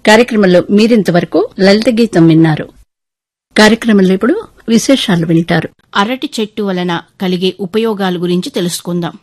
కార్యక్రమంలో మీరింతవరకు లలిత గీతం విన్నారు కార్యక్రమంలో ఇప్పుడు విశేషాలు వింటారు అరటి చెట్టు వలన కలిగే ఉపయోగాల గురించి తెలుసుకుందాం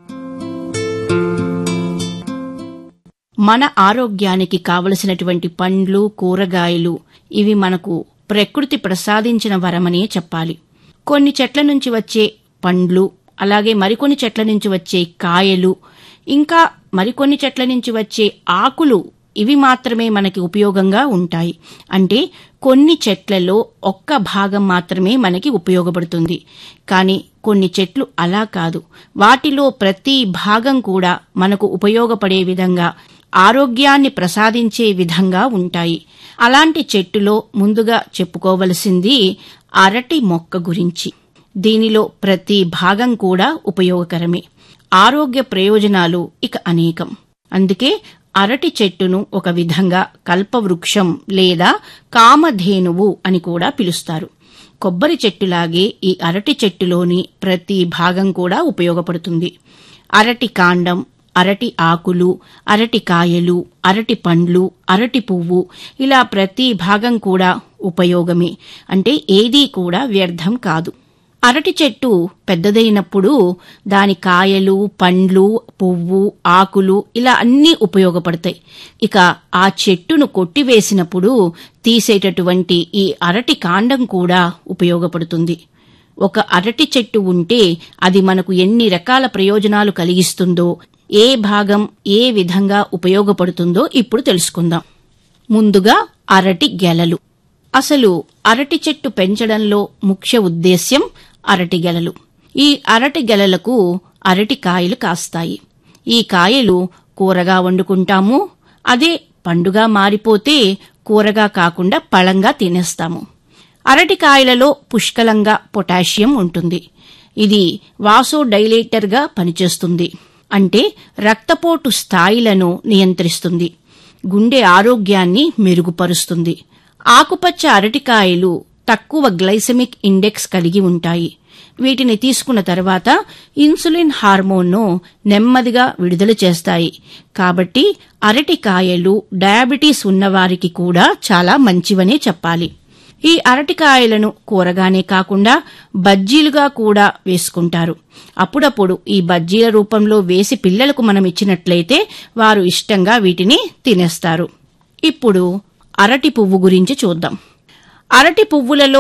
మన ఆరోగ్యానికి కావలసినటువంటి పండ్లు కూరగాయలు ఇవి మనకు ప్రకృతి ప్రసాదించిన వరమనే చెప్పాలి కొన్ని చెట్ల నుంచి వచ్చే పండ్లు అలాగే మరికొన్ని చెట్ల నుంచి వచ్చే కాయలు ఇంకా మరికొన్ని చెట్ల నుంచి వచ్చే ఆకులు ఇవి మాత్రమే మనకి ఉపయోగంగా ఉంటాయి అంటే కొన్ని చెట్లలో ఒక్క భాగం మాత్రమే మనకి ఉపయోగపడుతుంది కానీ కొన్ని చెట్లు అలా కాదు వాటిలో ప్రతి భాగం కూడా మనకు ఉపయోగపడే విధంగా ఆరోగ్యాన్ని ప్రసాదించే విధంగా ఉంటాయి అలాంటి చెట్టులో ముందుగా చెప్పుకోవలసింది అరటి మొక్క గురించి దీనిలో ప్రతి భాగం కూడా ఉపయోగకరమే ఆరోగ్య ప్రయోజనాలు ఇక అనేకం అందుకే అరటి చెట్టును ఒక విధంగా కల్పవృక్షం లేదా కామధేనువు అని కూడా పిలుస్తారు కొబ్బరి చెట్టులాగే ఈ అరటి చెట్టులోని ప్రతి భాగం కూడా ఉపయోగపడుతుంది అరటి కాండం అరటి ఆకులు అరటి కాయలు అరటి పండ్లు అరటి పువ్వు ఇలా ప్రతి భాగం కూడా ఉపయోగమే అంటే ఏదీ కూడా వ్యర్థం కాదు అరటి చెట్టు పెద్దదైనప్పుడు దాని కాయలు పండ్లు పువ్వు ఆకులు ఇలా అన్నీ ఉపయోగపడతాయి ఇక ఆ చెట్టును కొట్టివేసినప్పుడు తీసేటటువంటి ఈ అరటి కాండం కూడా ఉపయోగపడుతుంది ఒక అరటి చెట్టు ఉంటే అది మనకు ఎన్ని రకాల ప్రయోజనాలు కలిగిస్తుందో ఏ భాగం ఏ విధంగా ఉపయోగపడుతుందో ఇప్పుడు తెలుసుకుందాం ముందుగా అరటి గెలలు అసలు అరటి చెట్టు పెంచడంలో ముఖ్య ఉద్దేశ్యం అరటి గెలలు ఈ అరటి గెలలకు అరటి కాయలు కాస్తాయి ఈ కాయలు కూరగా వండుకుంటాము అదే పండుగా మారిపోతే కూరగా కాకుండా పళంగా తినేస్తాము అరటికాయలలో పుష్కలంగా పొటాషియం ఉంటుంది ఇది వాసోడైలేటర్గా పనిచేస్తుంది అంటే రక్తపోటు స్థాయిలను నియంత్రిస్తుంది గుండె ఆరోగ్యాన్ని మెరుగుపరుస్తుంది ఆకుపచ్చ అరటికాయలు తక్కువ గ్లైసెమిక్ ఇండెక్స్ కలిగి ఉంటాయి వీటిని తీసుకున్న తర్వాత ఇన్సులిన్ హార్మోన్ను నెమ్మదిగా విడుదల చేస్తాయి కాబట్టి అరటికాయలు డయాబెటీస్ ఉన్నవారికి కూడా చాలా మంచివనే చెప్పాలి ఈ అరటికాయలను కూరగానే కాకుండా బజ్జీలుగా కూడా వేసుకుంటారు అప్పుడప్పుడు ఈ బజ్జీల రూపంలో వేసి పిల్లలకు మనం ఇచ్చినట్లయితే వారు ఇష్టంగా వీటిని తినేస్తారు ఇప్పుడు అరటి పువ్వు గురించి చూద్దాం అరటి పువ్వులలో